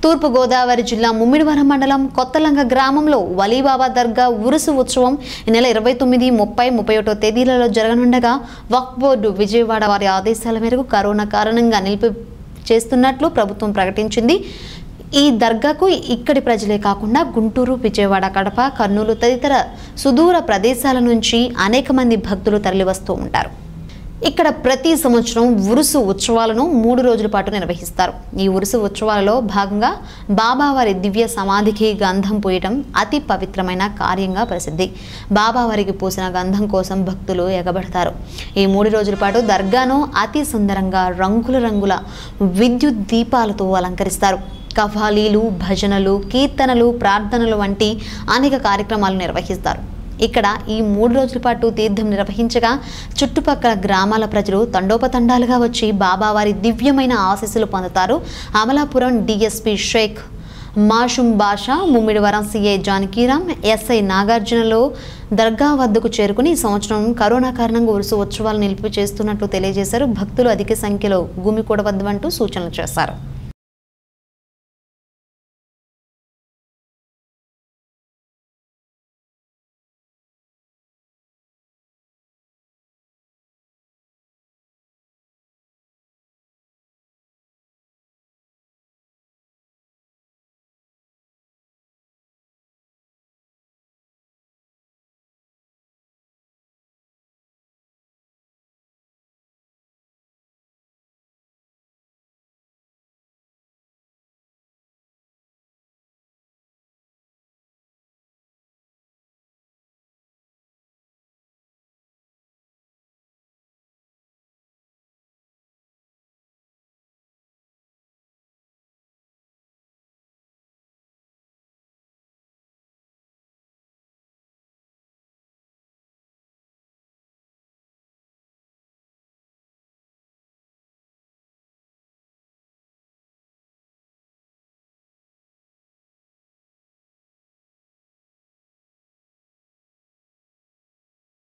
తూర్పుగోదావరి జిల్లా ముమ్మిడివరం మండలం కొత్తలంగ గ్రామంలో వలీబాబా దర్గా ఉరుసు ఉత్సవం ఈ నెల ఇరవై తొమ్మిది ముప్పై ముప్పై ఒకటో తేదీలలో జరగనుండగా వక్ఫ్ బోర్డు విజయవాడ వారి ఆదేశాల మేరకు కరోనా కారణంగా నిలిపి చేస్తున్నట్లు ప్రభుత్వం ప్రకటించింది ఈ దర్గాకు ఇక్కడి ప్రజలే కాకుండా గుంటూరు విజయవాడ కడప కర్నూలు తదితర సుదూర ప్రదేశాల నుంచి అనేక మంది భక్తులు తరలివస్తూ ఉంటారు ఇక్కడ ప్రతి సంవత్సరం ఉరుసు ఉత్సవాలను మూడు రోజుల పాటు నిర్వహిస్తారు ఈ ఉరుసు ఉత్సవాలలో భాగంగా బాబావారి దివ్య సమాధికి గంధం పూయటం అతి పవిత్రమైన కార్యంగా ప్రసిద్ధి బాబావారికి పూసిన గంధం కోసం భక్తులు ఎగబడతారు ఈ మూడు రోజుల పాటు దర్గాను అతి సుందరంగా రంగుల రంగుల విద్యుత్ దీపాలతో అలంకరిస్తారు కవ్వాలీలు భజనలు కీర్తనలు ప్రార్థనలు వంటి అనేక కార్యక్రమాలు నిర్వహిస్తారు ఇక్కడ ఈ మూడు రోజుల పాటు తీర్థం నిర్వహించగా చుట్టుపక్కల గ్రామాల ప్రజలు తండోపతండాలుగా వచ్చి బాబావారి దివ్యమైన ఆశీస్సులు పొందుతారు Amalapuram DSP Sheikh Mashum Basha Mummidivaram CI Janakiram SI నాగార్జునలో దర్గా వద్దకు చేరుకుని ఈ సంవత్సరం కరోనా కారణంగా ఉరుసు ఉత్సవాలు నిలిపి చేస్తున్నట్లు తెలియజేశారు భక్తులు అధిక సంఖ్యలో గుమికూడవద్దంటూ సూచనలు చేశారు